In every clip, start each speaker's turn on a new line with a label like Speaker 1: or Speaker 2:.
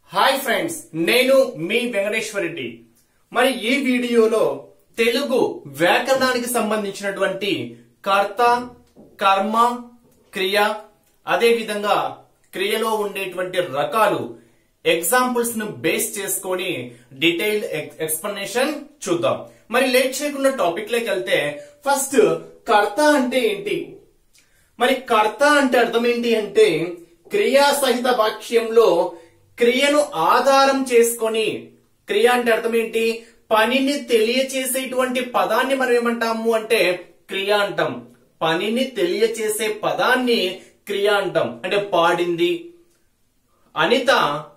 Speaker 1: hi friends నేను మీ వెంకటేశ్వర రెడ్డి మరి ఈ వీడియోలో తెలుగు వ్యాకరణానికి సంబంధించినటువంటి కర్త కర్మ క్రియ అదే విధంగా క్రియలో ఉండేటువంటి రకాలు ఎగ్జాంపుల్స్ ను బేస్ చేసుకొని డీటెయిల్డ్ ఎక్స్ప్లెనేషన్ చూద్దాం మరి లేట్ చేయకుండా టాపిక్ లోకి వెళ్తే ఫస్ట్ కర్త అంటే ఏంటి మరి కర్త అంటే అర్థం ఏంటి అంటే క్రియా సహిత వాక్యంలో క్రియను ఆధారం చేసుకొని క్రియ అంటే అర్థం ఏంటి పనిని తెలియచేసేటువంటి పదాన్ని మనం ఏమంటాము అంటే క్రియ అంటాం పనిని తెలియచేసే పదాన్ని క్రియ అంటాం అంటే పాడింది అనిత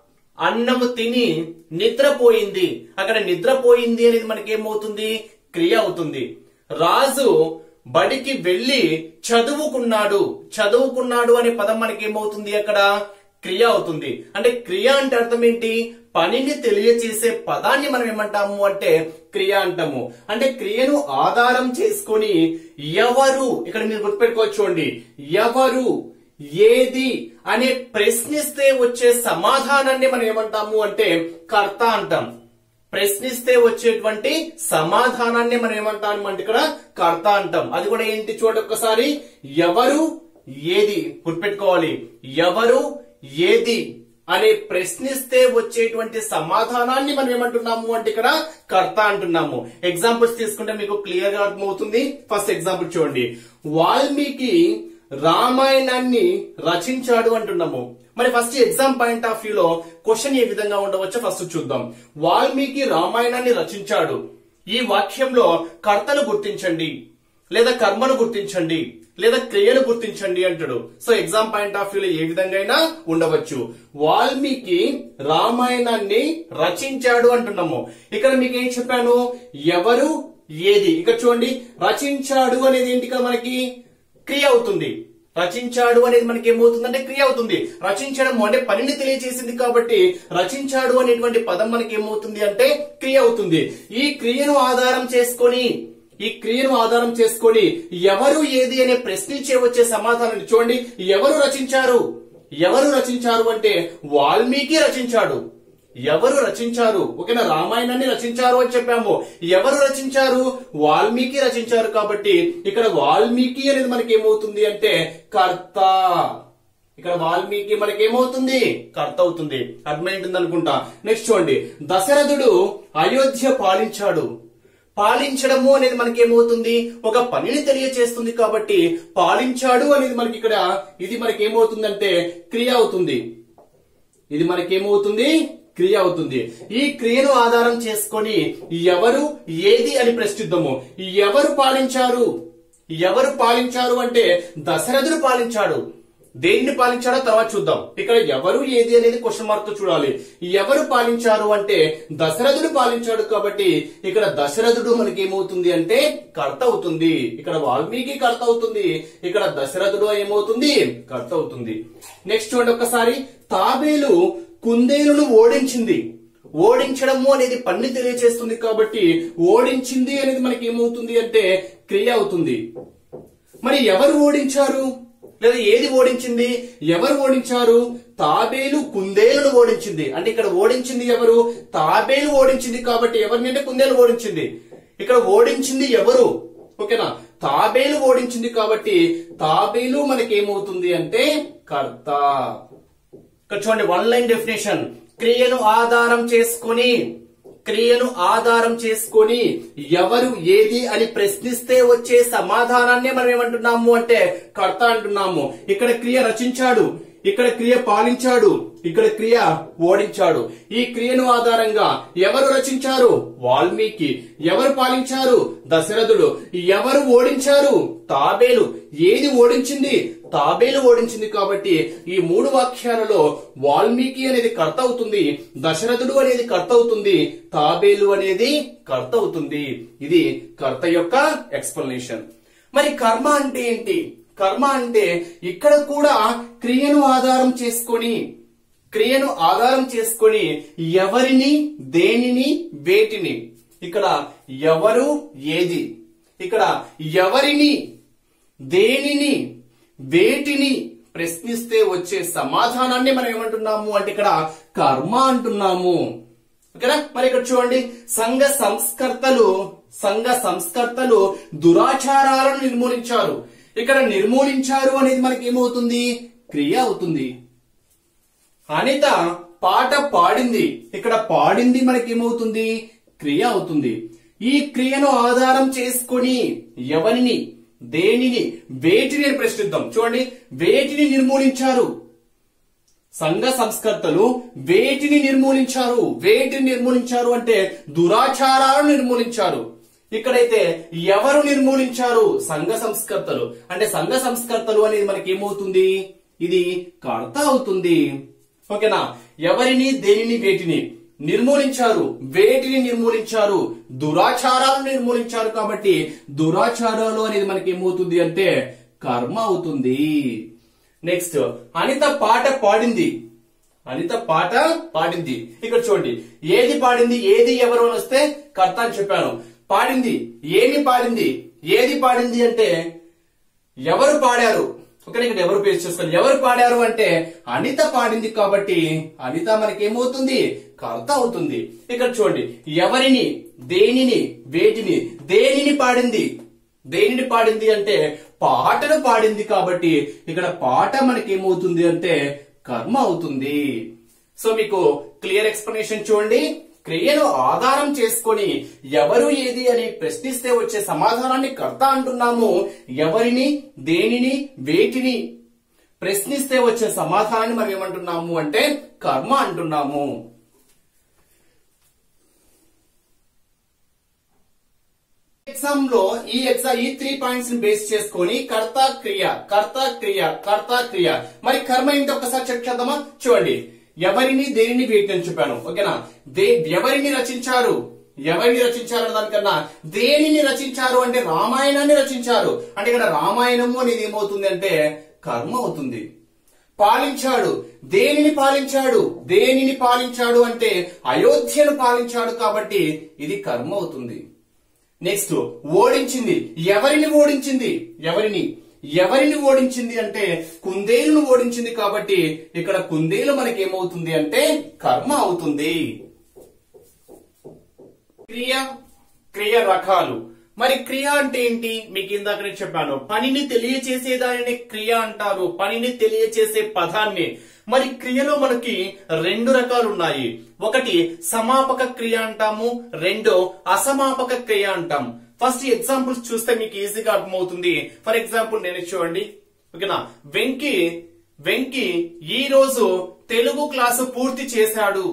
Speaker 1: అన్నము తిని నిద్రపోయింది అక్కడ నిద్రపోయింది అనేది మనకేమవుతుంది క్రియ అవుతుంది రాజు బడికి వెళ్లి చదువుకున్నాడు చదువుకున్నాడు అనే పదం మనకేమవుతుంది అక్కడ క్రియ అవుతుంది అంటే క్రియ అంటే అర్థం ఏంటి పనిని తెలియచేసే పదాన్ని మనం ఏమంటాము అంటే క్రియ అంటాము అంటే క్రియను ఆధారం చేసుకొని ఎవరు ఇక్కడ మీరు గుర్తుపెట్టుకోవచ్చు చూడండి ఎవరు ఏది అనే ప్రశ్నిస్తే వచ్చే సమాధానాన్ని మనం ఏమంటాము అంటే కర్త అంటాం ప్రశ్నిస్తే వచ్చేటువంటి సమాధానాన్ని మనం ఏమంటాము అంటే ఇక్కడ కర్త అంటాం అది కూడా ఏంటి చూడండి ఒక్కసారి ఎవరు ఏది గుర్తుపెట్టుకోవాలి ఎవరు ఏది అనే ప్రశ్నిస్తే వచ్చేటువంటి సమాధానాన్ని మనం ఏమంటున్నాము అంటే ఇక్కడ కర్త అంటున్నాము ఎగ్జాంపుల్స్ తీసుకుంటే మీకు క్లియర్ గా అర్థమవుతుంది ఫస్ట్ ఎగ్జాంపుల్ చూడండి వాల్మీకి రామాయణాన్ని రచించాడు అంటున్నాము మరి first exam point of view లో క్వశ్చన్ ఏ విధంగా ఉండవచ్చో ఫస్ట్ చూద్దాం వాల్మీకి రామాయణాన్ని రచించాడు ఈ వాక్యంలో కర్తను గుర్తించండి లేదా కర్మను గుర్తించండి లేదా క్రియను గుర్తించండి అంటాడు సో ఎగ్జామ్ పాయింట్ ఆఫ్ వ్యూలో ఏ విధంగా అయినా ఉండవచ్చు వాల్మీకి రామాయణాన్ని రచించాడు అంటున్నాము ఇక్కడ మీకు ఏం చెప్పాను ఎవరు ఏది ఇక్కడ చూడండి రచించాడు అనేది ఏంటి ఇక్కడ మనకి క్రియ అవుతుంది రచించాడు అనేది మనకి ఏమవుతుందంటే క్రియ అవుతుంది రచించడం అంటే పనిని తెలియజేసింది కాబట్టి రచించాడు అనేటువంటి పదం మనకి ఏమవుతుంది అంటే క్రియ అవుతుంది ఈ క్రియను ఆధారం చేసుకొని ఈ క్రియను ఆధారం చేసుకొని ఎవరు ఏది అనే ప్రశ్నించే వచ్చే సమాధానాన్ని చూడండి ఎవరు రచించారు ఎవరు రచించారు అంటే వాల్మీకి రచించాడు ఎవరు రచించారు ఓకేనా రామాయణాన్ని రచించారు అని చెప్పాము ఎవరు రచించారు వాల్మీకి రచించారు కాబట్టి ఇక్కడ వాల్మీకి అనేది మనకి ఏమవుతుంది అంటే కర్త ఇక్కడ వాల్మీకి మనకి ఏమవుతుంది కర్త అవుతుంది అర్థమైంటుంది అనుకుంటా నెక్స్ట్ చూడండి దశరథుడు అయోధ్య పాలించాడు పాలించడము అనేది మనకి ఏమవుతుంది ఒక పనిని తెలియచేస్తుంది కాబట్టి పాలించాడు అనేది మనకి ఇక్కడ ఇది మనకి ఏమవుతుందంటే క్రియ అవుతుంది ఇది మనకేమవుతుంది క్రియ అవుతుంది ఈ క్రియను ఆధారం చేసుకొని ఎవరు ఏది అని ప్రశ్నిద్దాము ఎవరు పాలించారు ఎవరు పాలించారు అంటే దశరథుడు పాలించాడు దేన్ని పాలించాడో తర్వాత చూద్దాం ఇక్కడ ఎవరు ఏది అనేది క్వశ్చన్ మార్క్ తో చూడాలి ఎవరు పాలించారు అంటే దశరథుడు పాలించాడు కాబట్టి ఇక్కడ దశరథుడు మనకి ఏమవుతుంది అంటే కర్త అవుతుంది ఇక్కడ వాల్మీకి కర్త అవుతుంది ఇక్కడ దశరథుడు ఏమవుతుంది కర్త అవుతుంది నెక్స్ట్ చూడండి ఒక్కసారి తాబేలు కుందేలును ఓడించింది ఓడించడము అనేది పన్ని తెలియచేస్తుంది కాబట్టి ఓడించింది అనేది మనకి ఏమవుతుంది అంటే క్రియ అవుతుంది మరి ఎవరు ఓడించారు లేదా ఏది ఓడించింది ఎవరు ఓడించారు తాబేలు కుందేలును ఓడించింది అంటే ఇక్కడ ఓడించింది ఎవరు తాబేలు ఓడించింది కాబట్టి ఎవరిని అంటే కుందేలు ఓడించింది ఇక్కడ ఓడించింది ఎవరు ఓకేనా తాబేలు ఓడించింది కాబట్టి తాబేలు మనకి ఏమవుతుంది అంటే కర్త ఇక్కడ చూడండి వన్ లైన్ డెఫినేషన్ క్రియను ఆధారం చేసుకొని క్రియను ఆధారం చేసుకొని ఎవరు ఏది అని ప్రశ్నిస్తే వచ్చే సమాధానాన్ని మనం ఏమంటున్నాము అంటే కర్త అంటున్నాము ఇక్కడ క్రియ రచించాడు ఇక్కడ క్రియ పాలించాడు ఇక్కడ క్రియ ఓడించాడు ఈ క్రియను ఆధారంగా ఎవరు రచించారు వాల్మీకి ఎవరు పాలించారు దశరథుడు ఎవరు ఓడించారు తాబేలు ఏది ఓడించింది తాబేలు ఓడించింది కాబట్టి ఈ మూడు వాక్యాలలో వాల్మీకి అనేది కర్త అవుతుంది దశరథుడు అనేది కర్త అవుతుంది తాబేలు అనేది కర్త అవుతుంది ఇది కర్త యొక్క ఎక్స్ప్లెనేషన్ మరి కర్మ అంటే ఏంటి కర్మ అంటే ఇక్కడ కూడా క్రియను ఆధారం చేసుకొని క్రియను ఆధారం చేసుకొని ఎవరిని దేనిని వేటిని ఇక్కడ ఎవరు ఏది ఇక్కడ ఎవరిని దేనిని వేటిని ప్రశ్నిస్తే వచ్చే సమాధానాన్ని మనం ఏమంటున్నాము అంటే ఇక్కడ కర్మ అంటున్నాము ఓకేనా మరి ఇక్కడ చూడండి సంఘ సంస్కర్తలు సంఘ సంస్కర్తలు దురాచారాలను నిర్మూలించారు ఇక్కడ నిర్మూలించారు అనేది మనకి ఏమవుతుంది క్రియ అవుతుంది అనిత పాట పాడింది ఇక్కడ పాడింది మనకి ఏమవుతుంది క్రియ అవుతుంది ఈ క్రియను ఆధారం చేసుకొని ఎవరిని దేనిని వేటిని అని ప్రశ్నిద్దాం చూడండి వేటిని నిర్మూలించారు సంఘ సంస్కర్తలు వేటిని నిర్మూలించారు వేటిని నిర్మూలించారు అంటే దురాచారాలను నిర్మూలించారు ఇక్కడైతే ఎవరు నిర్మూలించారు సంఘ సంస్కర్తలు అంటే సంఘ సంస్కర్తలు అనేది మనకి ఏమవుతుంది ఇది కర్త అవుతుంది ఓకేనా ఎవరిని దేనిని వేటిని నిర్మూలించారు వేటిని నిర్మూలించారు దురాచారాలను నిర్మూలించారు కాబట్టి దురాచారాలు అనేది మనకి ఏమవుతుంది అంటే కర్మ అవుతుంది నెక్స్ట్ అనిత పాట పాడింది అనిత పాట పాడింది ఇక్కడ చూడండి ఏది పాడింది ఏది ఎవరు అని వస్తే కర్త అని చెప్పాను పాడింది ఏమి పాడింది ఏది పాడింది అంటే ఎవరు పాడారు ఓకే ఇక్కడ ఎవరు పేరు చేసుకోవాలి ఎవరు పాడారు అంటే అనిత పాడింది కాబట్టి అనిత మనకి ఏమవుతుంది కర్త అవుతుంది ఇక్కడ చూడండి ఎవరిని దేనిని వేటిని దేనిని పాడింది దేనిని పాడింది అంటే పాటను పాడింది కాబట్టి ఇక్కడ పాట మనకి ఏమవుతుంది అంటే కర్మ అవుతుంది సో మీకు క్లియర్ ఎక్స్ప్లెనేషన్ చూడండి క్రియను ఆధారం చేసుకొని ఎవరు ఏది అని ప్రశ్నిస్తే వచ్చే సమాధానాన్ని కర్త అంటున్నాము ఎవరిని దేనిని వేటిని ప్రశ్నిస్తే వచ్చే సమాధానాన్ని మనం ఏమంటున్నాము అంటే కర్మ అంటున్నాము ఎగ్జామ్ లో ఈ ఎగ్జామ్ ఈ త్రీ పాయింట్స్ ని బేస్ చేసుకొని కర్త క్రియ కర్త క్రియ కర్త క్రియ మరి కర్మ ఏంటి ఒకసారి చెక్ చేద్దామా చూడండి ఎవరిని దేనిని వీటిని చెప్పాను ఓకేనా దే ఎవరిని రచించారు ఎవరిని రచించారు అన్న దానికన్నా దేనిని రచించారు అంటే రామాయణాన్ని రచించారు అంటే ఇక్కడ రామాయణము అనేది ఏమవుతుంది అంటే కర్మ అవుతుంది పాలించాడు దేనిని పాలించాడు దేనిని పాలించాడు అంటే అయోధ్యను పాలించాడు కాబట్టి ఇది కర్మ అవుతుంది నెక్స్ట్ ఓడించింది ఎవరిని ఓడించింది ఎవరిని ఎవరిని ఓడించింది అంటే కుందేలును ఓడించింది కాబట్టి ఇక్కడ కుందేలు మనకి ఏమవుతుంది అంటే కర్మ అవుతుంది క్రియ క్రియ రకాలు మరి క్రియ అంటే ఏంటి మీకు ఇందాక నేను చెప్పాను పనిని తెలియచేసే దానిని క్రియ అంటారు పనిని తెలియచేసే పదాన్ని మరి క్రియలో మనకి రెండు రకాలు ఉన్నాయి ఒకటి సమాపక క్రియ అంటాము రెండో అసమాపక క్రియ అంటాం ఫస్ట్ ఎగ్జాంపుల్స్ చూస్తే మీకు ఈజీగా అర్థమవుతుంది ఫర్ ఎగ్జాంపుల్ నేను చూడండి ఓకేనా వెంకి వెంకి ఈ రోజు తెలుగు క్లాసు పూర్తి చేశాడు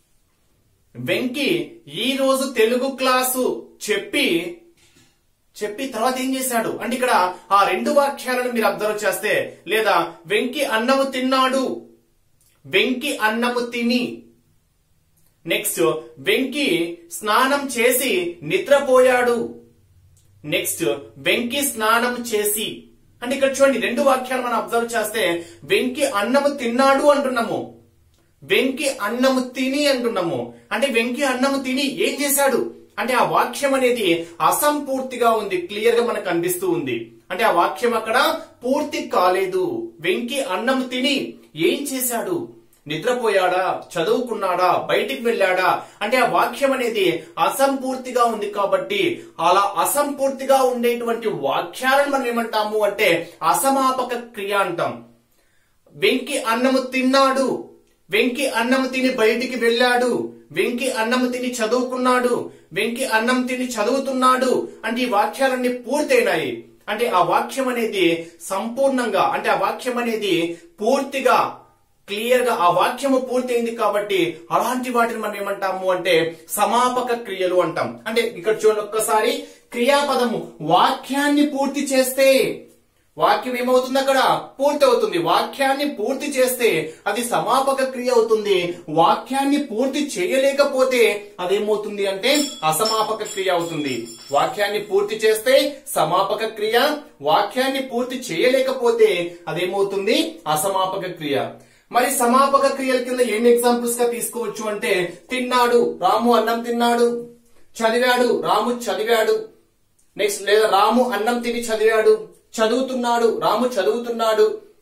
Speaker 1: వెంకి ఈ రోజు తెలుగు క్లాసు చెప్పి చెప్పి తర్వాత ఏం చేశాడు అంటే ఇక్కడ ఆ రెండు వాక్యాలను మీరు అబ్జర్వ్ చేస్తే లేదా వెంకి అన్నము తిన్నాడు వెంకి అన్నము తిని నెక్స్ట్ వెంకి స్నానం చేసి నిద్రపోయాడు నెక్స్ట్ వెంకి స్నానం చేసి అంటే ఇక్కడ చూడండి రెండు వాక్యాలు మనం అబ్జర్వ్ చేస్తే వెంకి అన్నము తిన్నాడు అంటున్నాము వెంకి అన్నము తిని అంటున్నాము అంటే వెంకి అన్నము తిని ఏం చేశాడు అంటే ఆ వాక్యం అనేది అసంపూర్తిగా ఉంది క్లియర్ గా మనకు అనిపిస్తూ ఉంది అంటే ఆ వాక్యం అక్కడ పూర్తి కాలేదు వెంకి అన్నం తిని ఏం చేశాడు నిద్రపోయాడా చదువుకున్నాడా బయటికి వెళ్ళాడా అంటే ఆ వాక్యం అనేది అసంపూర్తిగా ఉంది కాబట్టి అలా అసంపూర్తిగా ఉండేటువంటి వాక్యాలను మనం ఏమంటాము అంటే అసమాపక క్రియ అంటాం వెంకి అన్నము తిన్నాడు వెంకి అన్నము తిని బయటికి వెళ్ళాడు వెంకి అన్నము తిని చదువుకున్నాడు వెంకి అన్నం తిని చదువుతున్నాడు అంటే ఈ వాక్యాలన్నీ పూర్తయినాయి అంటే ఆ వాక్యం అనేది సంపూర్ణంగా అంటే ఆ వాక్యం అనేది పూర్తిగా క్లియర్ గా ఆ వాక్యము పూర్తయింది కాబట్టి అలాంటి వాటిని మనం ఏమంటాము అంటే సమాపక క్రియలు అంటాం అంటే ఇక్కడ చూడండి ఒక్కసారి క్రియాపదము వాక్యాన్ని పూర్తి చేస్తే వాక్యం ఏమవుతుంది అక్కడ పూర్తి అవుతుంది వాక్యాన్ని పూర్తి చేస్తే అది సమాపక క్రియ అవుతుంది వాక్యాన్ని పూర్తి చేయలేకపోతే అదేమవుతుంది అంటే అసమాపక క్రియ అవుతుంది వాక్యాన్ని పూర్తి చేస్తే సమాపక క్రియ వాక్యాన్ని పూర్తి చేయలేకపోతే అదేమవుతుంది అసమాపక క్రియ మరి సమాపక క్రియల కింద ఎన్ని ఎగ్జాంపుల్స్ గా తీసుకోవచ్చు అంటే తిన్నాడు రాము అన్నం తిన్నాడు చదివాడు రాము చదివాడు నెక్స్ట్ లేదా రాము అన్నం తిని చదివాడు చదువుతున్నాడు రాము చదువుతున్నాడు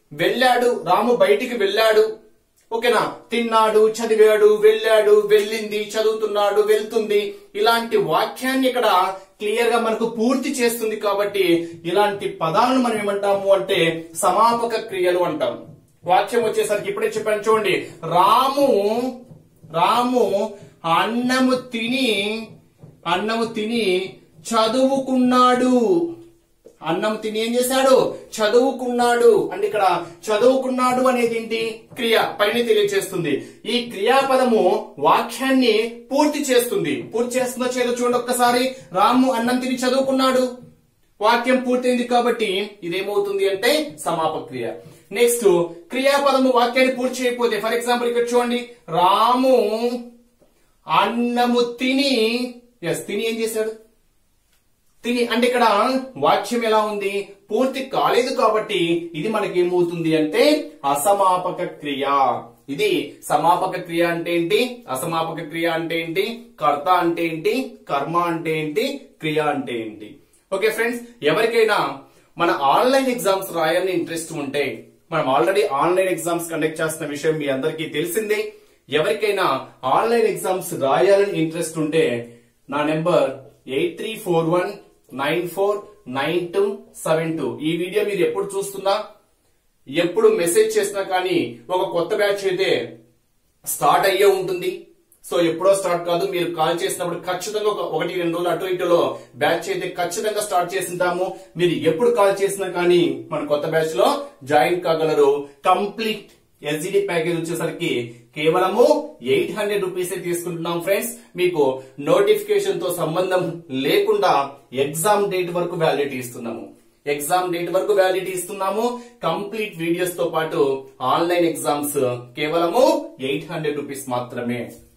Speaker 1: వెళ్ళాడు రాము బయటికి వెళ్ళాడు ఓకేనా తిన్నాడు చదివాడు వెళ్ళాడు వెళ్ళింది చదువుతున్నాడు వెళ్తుంది ఇలాంటి వాక్యాన్ని ఇక్కడ క్లియర్ గా మనకు పూర్తి చేస్తుంది కాబట్టి ఇలాంటి పదాలను మనం ఏమంటాము అంటే సమాపక క్రియలు అంటాం వాక్యం వచ్చేసరికి ఇప్పుడే చెప్పాను చూడండి రాము రాము అన్నము తిని అన్నము తిని చదువుకున్నాడు అన్నం తిని ఏం చేశాడు చదువుకున్నాడు అంటే ఇక్కడ చదువుకున్నాడు అనేది ఏంటి క్రియ పైన తెలియజేస్తుంది ఈ క్రియాపదము వాక్యాన్ని పూర్తి చేస్తుంది పూర్తి చేస్తుందో చేయదో చూడండి ఒక్కసారి రాము అన్నం తిని చదువుకున్నాడు వాక్యం పూర్తయింది కాబట్టి ఇదేమవుతుంది అంటే సమాపక క్రియ నెక్స్ట్ క్రియాపదము వాక్యాన్ని పూర్తి చేయకపోతే ఫర్ ఎగ్జాంపుల్ ఇక్కడ చూడండి రాము అన్నము తిని ఎస్ తిని ఏం చేశాడు తిని అంటే ఇక్కడ వాక్యం ఎలా ఉంది పూర్తి కాలేదు కాబట్టి ఇది మనకి ఏమవుతుంది అంటే అసమాపక క్రియ ఇది సమాపక క్రియ అంటే ఏంటి అసమాపక క్రియ అంటే ఏంటి కర్త అంటే ఏంటి కర్మ అంటే ఏంటి క్రియ అంటే ఏంటి ఓకే ఫ్రెండ్స్ ఎవరికైనా మన ఆన్లైన్ ఎగ్జామ్స్ రాయాలని ఇంట్రెస్ట్ ఉంటే మనం ఆల్రెడీ ఆన్లైన్ ఎగ్జామ్స్ కండక్ట్ చేస్తున్న విషయం మీ అందరికీ తెలిసిందే ఎవరికైనా ఆన్లైన్ ఎగ్జామ్స్ రాయాలని ఇంట్రెస్ట్ ఉంటే నా number eight three four one nine four nine two seven two ఈ వీడియో మీరు ఎప్పుడు చూస్తున్నా ఎప్పుడు మెసేజ్ చేసినా కానీ ఒక కొత్త బ్యాచ్ అయితే స్టార్ట్ అయ్యే ఉంటుంది సో ఎప్పుడో స్టార్ట్ కాదు మీరు కాల్ చేసినప్పుడు ఖచ్చితంగా ఒక ఒకటి రెండు రోజులు అటు ఇటులో బ్యాచ్ అయితే ఖచ్చితంగా స్టార్ట్ చేసింటాము మీరు ఎప్పుడు కాల్ చేసినా కానీ మన కొత్త బ్యాచ్ లో జాయిన్ కాగలరు కంప్లీట్ ఎస్జిడి ప్యాకేజ్ వచ్చేసరికి కేవలము ఎయిట్ హండ్రెడ్ రూపీస్ తీసుకుంటున్నాం ఫ్రెండ్స్ మీకు నోటిఫికేషన్ తో సంబంధం లేకుండా ఎగ్జామ్ డేట్ వరకు వ్యాలిడిటీ ఇస్తున్నాము ఎగ్జామ్ డేట్ వరకు వ్యాలిడిటీ ఇస్తున్నాము కంప్లీట్ వీడియోస్ తో పాటు ఆన్లైన్ ఎగ్జామ్స్ కేవలము ఎయిట్ హండ్రెడ్ రూపీస్ మాత్రమే